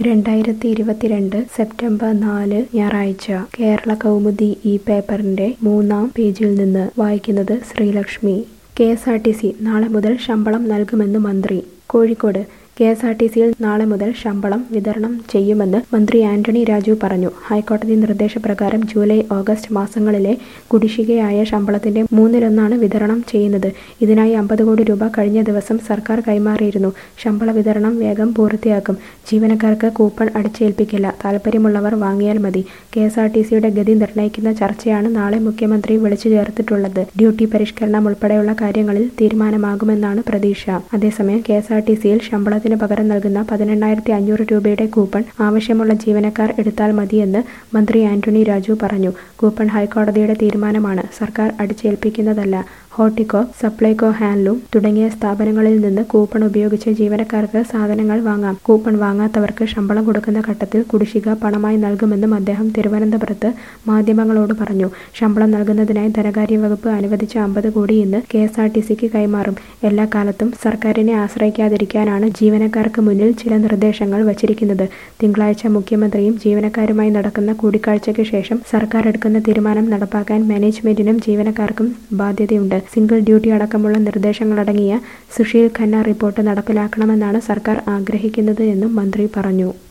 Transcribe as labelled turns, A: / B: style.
A: രണ്ടായിരത്തി ഇരുപത്തിരണ്ട് സെപ്റ്റംബർ നാല് ഞായറാഴ്ച കേരള കൗമുദി ഈ പേപ്പറിന്റെ മൂന്നാം പേജിൽ നിന്ന് വായിക്കുന്നത് Sreelakshmi K S R T C നാളെ മുതൽ ശമ്പളം നൽകുമെന്ന് മന്ത്രി Kozhikode K S R T സിയിൽ നാളെ മുതൽ ശമ്പളം വിതരണം ചെയ്യുമെന്ന് മന്ത്രി ആന്റണി രാജു പറഞ്ഞു ഹൈക്കോടതി നിർദ്ദേശപ്രകാരം ജൂലൈ ഓഗസ്റ്റ് മാസങ്ങളിലെ കുടിശ്ശികയായ ശമ്പളത്തിന്റെ മൂന്നിലൊന്നാണ് വിതരണം ചെയ്യുന്നത് ഇതിനായി അമ്പത് കോടി രൂപ കഴിഞ്ഞ ദിവസം സർക്കാർ കൈമാറിയിരുന്നു ശമ്പള വിതരണം വേഗം പൂർത്തിയാക്കും ജീവനക്കാർക്ക് കൂപ്പൺ അടിച്ചേൽപ്പിക്കില്ല താൽപ്പര്യമുള്ളവർ വാങ്ങിയാൽ മതി കെ എസ് ആർ ടി സിയുടെ ഗതി നിർണ്ണയിക്കുന്ന ചർച്ചയാണ് നാളെ മുഖ്യമന്ത്രി വിളിച്ചു ചേർത്തിട്ടുള്ളത് ഡ്യൂട്ടി പരിഷ്കരണം ഉൾപ്പെടെയുള്ള കാര്യങ്ങളിൽ തീരുമാനമാകുമെന്നാണ് പ്രതീക്ഷ അതേസമയം കെ എസ് ആർ ടി സിയിൽ ശമ്പളത്തിന് പകരം നൽകുന്ന പതിനെണ്ണായിരത്തി അഞ്ഞൂറ് രൂപയുടെ കൂപ്പൺ ആവശ്യമുള്ള ജീവനക്കാർ എടുത്താൽ മതിയെന്ന് മന്ത്രി ആന്റണി രാജു പറഞ്ഞു കൂപ്പൺ ഹൈക്കോടതിയുടെ തീരുമാനമാണ് സർക്കാർ അടിച്ചേൽപ്പിക്കുന്നതല്ല ഹോർട്ടികോ സപ്ലൈകോ ഹാൻഡ്ലൂം തുടങ്ങിയ സ്ഥാപനങ്ങളിൽ നിന്ന് കൂപ്പൺ ഉപയോഗിച്ച് ജീവനക്കാർക്ക് സാധനങ്ങൾ വാങ്ങാം കൂപ്പൺ വാങ്ങാത്തവർക്ക് ശമ്പളം കൊടുക്കുന്ന ഘട്ടത്തിൽ കുടിശ്ശിക പണമായി നൽകുമെന്നും അദ്ദേഹം തിരുവനന്തപുരത്ത് മാധ്യമങ്ങളോട് പറഞ്ഞു ശമ്പളം നൽകുന്നതിനായി ധനകാര്യ വകുപ്പ് അനുവദിച്ച അമ്പത് കോടി ഇന്ന് കെ എസ് ആർ ടി സിക്ക് കൈമാറും എല്ലാ കാലത്തും സർക്കാരിനെ ആശ്രയിക്കാതിരിക്കാനാണ് ജീവനക്കാർക്ക് മുന്നിൽ ചില നിർദ്ദേശങ്ങൾ വച്ചിരിക്കുന്നത് തിങ്കളാഴ്ച മുഖ്യമന്ത്രിയും ജീവനക്കാരുമായി നടക്കുന്ന കൂടിക്കാഴ്ചയ്ക്ക് ശേഷം സർക്കാർ എടുക്കുന്ന തീരുമാനം നടപ്പാക്കാൻ മാനേജ്മെന്റിനും ജീവനക്കാർക്കും ബാധ്യതയുണ്ട് സിംഗിൾ ഡ്യൂട്ടി അടക്കമുള്ള നിർദ്ദേശങ്ങളടങ്ങിയ സുശീൽ ഖന്ന റിപ്പോർട്ട് നടപ്പിലാക്കണമെന്നാണ് സർക്കാർ ആഗ്രഹിക്കുന്നത് എന്നും മന്ത്രി പറഞ്ഞു